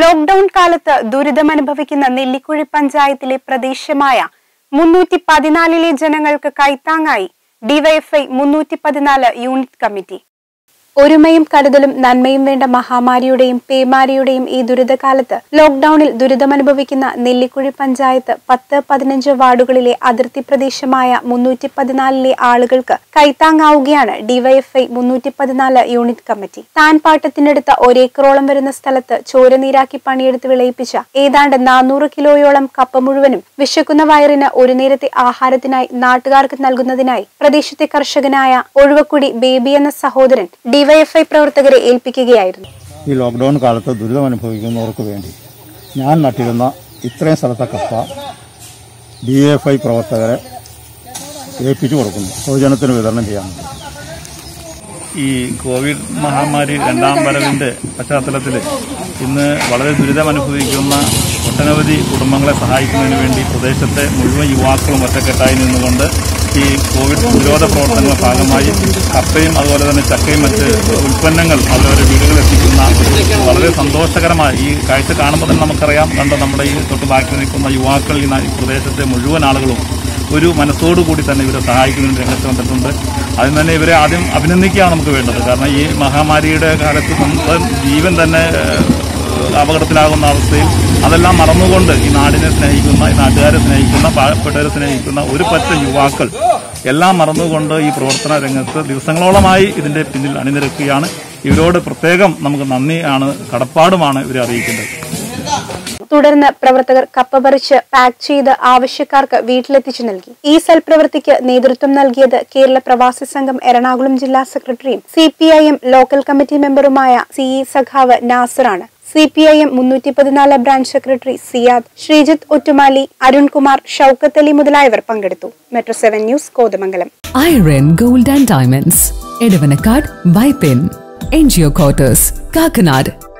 lockdown കാലത്ത് ദുരിതമനുഭവിക്കുന്ന നെല്ലിക്കുഴി പഞ്ചായത്തിലെ പ്രദേശമായ മുന്നൂറ്റി പതിനാലിലെ ജനങ്ങൾക്ക് കൈത്താങ്ങായി ഡിവൈഎഫ്ഐ മുന്നൂറ്റി പതിനാല് യൂണിറ്റ് കമ്മിറ്റി ഒരുമയും കരുതലും നന്മയും വേണ്ട മഹാമാരിയുടെയും പേമാരിയുടെയും ഈ ദുരിതകാലത്ത് ലോക്ഡൌണിൽ ദുരിതമനുഭവിക്കുന്ന നെല്ലിക്കുഴി പഞ്ചായത്ത് പത്ത് പതിനഞ്ച് വാർഡുകളിലെ അതിർത്തി പ്രദേശമായ മുന്നൂറ്റി പതിനാലിലെ ആളുകൾക്ക് കൈത്താങ്ങാവുകയാണ് ഡിവൈഎഫ്ഐ മുന്നൂറ്റി പതിനാല് യൂണിറ്റ് കമ്മിറ്റി താൻ പാട്ടത്തിനടുത്ത ഒരേക്കറോളം വരുന്ന സ്ഥലത്ത് ചോരനീരാക്കി പണിയെടുത്ത് വിളയിപ്പിച്ച ഏതാണ്ട് നാനൂറ് കിലോയോളം കപ്പ മുഴുവനും വിശക്കുന്ന വയറിന് ഒരു നേരത്തെ ആഹാരത്തിനായി നാട്ടുകാർക്ക് നൽകുന്നതിനായി പ്രദേശത്തെ കർഷകനായ ഒഴുവക്കുടി ബേബി എന്ന സഹോദരൻ ഡിവൈഎഫ്ഐ പ്രവർത്തകരെ ഏൽപ്പിക്കുകയായിരുന്നു ഈ ലോക്ക്ഡൗൺ കാലത്ത് ദുരിതം അനുഭവിക്കുന്നവർക്ക് വേണ്ടി ഞാൻ നട്ടിരുന്ന ഇത്രയും സ്ഥലത്തെ കപ്പ ഡി എഫ് ഐ പ്രവർത്തകരെ ഏൽപ്പിച്ചു കൊടുക്കുന്നു പൊതുജനത്തിന് വിതരണം ചെയ്യാൻ വേണ്ടി ഈ കോവിഡ് മഹാമാരി രണ്ടാം വരവിന്റെ പശ്ചാത്തലത്തിൽ ഇന്ന് വളരെ ദുരിതം അനുഭവിക്കുന്ന ഒട്ടനവധി കുടുംബങ്ങളെ സഹായിക്കുന്നതിന് വേണ്ടി പ്രദേശത്തെ മുഴുവൻ യുവാക്കളും ഒറ്റക്കെട്ടായി നിന്നുകൊണ്ട് ഈ കോവിഡ് പ്രതിരോധ പ്രവർത്തനങ്ങളുടെ ഭാഗമായി കപ്പയും അതുപോലെ തന്നെ ചക്കയും മറ്റ് ഉൽപ്പന്നങ്ങൾ അവരവരുടെ വീടുകളിൽ എത്തിക്കുന്ന ഒരു വളരെ സന്തോഷകരമായ ഈ കാഴ്ച കാണുമ്പോൾ തന്നെ നമുക്കറിയാം കണ്ട നമ്മുടെ ഈ തൊട്ട് ബാക്കി നിൽക്കുന്ന യുവാക്കൾ ഈ നാ- ഈ പ്രദേശത്തെ മുഴുവൻ ആളുകളും ഒരു മനസ്സോടുകൂടി തന്നെ ഇവരെ സഹായിക്കുന്നതിന് രംഗത്ത് വന്നിട്ടുണ്ട് അതിന് തന്നെ ഇവരെ ആദ്യം അഭിനന്ദിക്കുകയാണ് നമുക്ക് വേണ്ടത് കാരണം ഈ മഹാമാരിയുടെ കാലത്ത് സ്വന്തം ജീവൻ തന്നെ ഏഹ്, അപകടത്തിലാകുന്ന അവസ്ഥയിൽ അതെല്ലാം മറന്നുകൊണ്ട് ഈ നാടിനെ സ്നേഹിക്കുന്ന ഈ നാട്ടുകാരെ സ്നേഹിക്കുന്ന പാവപ്പെട്ടവരെ സ്നേഹിക്കുന്ന ഒരു പറ്റം യുവാക്കൾ എല്ലാം മറന്നുകൊണ്ട് ഈ പ്രവർത്തന രംഗത്ത് ദിവസങ്ങളോളമായി ഇതിന്റെ പിന്നിൽ അണിനിരക്കുകയാണ് ഇവരോട് പ്രത്യേകം നമുക്ക് നന്ദിയാണ് കടപ്പാടുമാണ് ഇവരെ അറിയിക്കേണ്ടത് തുടർന്ന് പ്രവർത്തകർ കപ്പ പറിച്ച് പാക്ക് ചെയ്ത് ആവശ്യക്കാർക്ക് വീട്ടിലെത്തിച്ചു നൽകി ഈ സൽപ്രവൃത്തിക്ക് നേതൃത്വം നൽകിയത് കേരള പ്രവാസി സംഘം എറണാകുളം ജില്ലാ സെക്രട്ടറിയും C P I M local committee മെമ്പറുമായ സി ഇ സഖാവ് നാസറാണ് സി പി ഐ എം മുന്നൂറ്റി പതിനാല് ബ്രാഞ്ച് സെക്രട്ടറി സിയാദ് ശ്രീജിത്ത് ഒറ്റുമാലി അരുൺകുമാർ ഷൌക്കത്ത് അലി മുതലായവർ പങ്കെടുത്തു metro seven news Kothamangalam Iron Gold and Diamonds, Edavanakad, Bipin, NGO Quarters, Kakanad,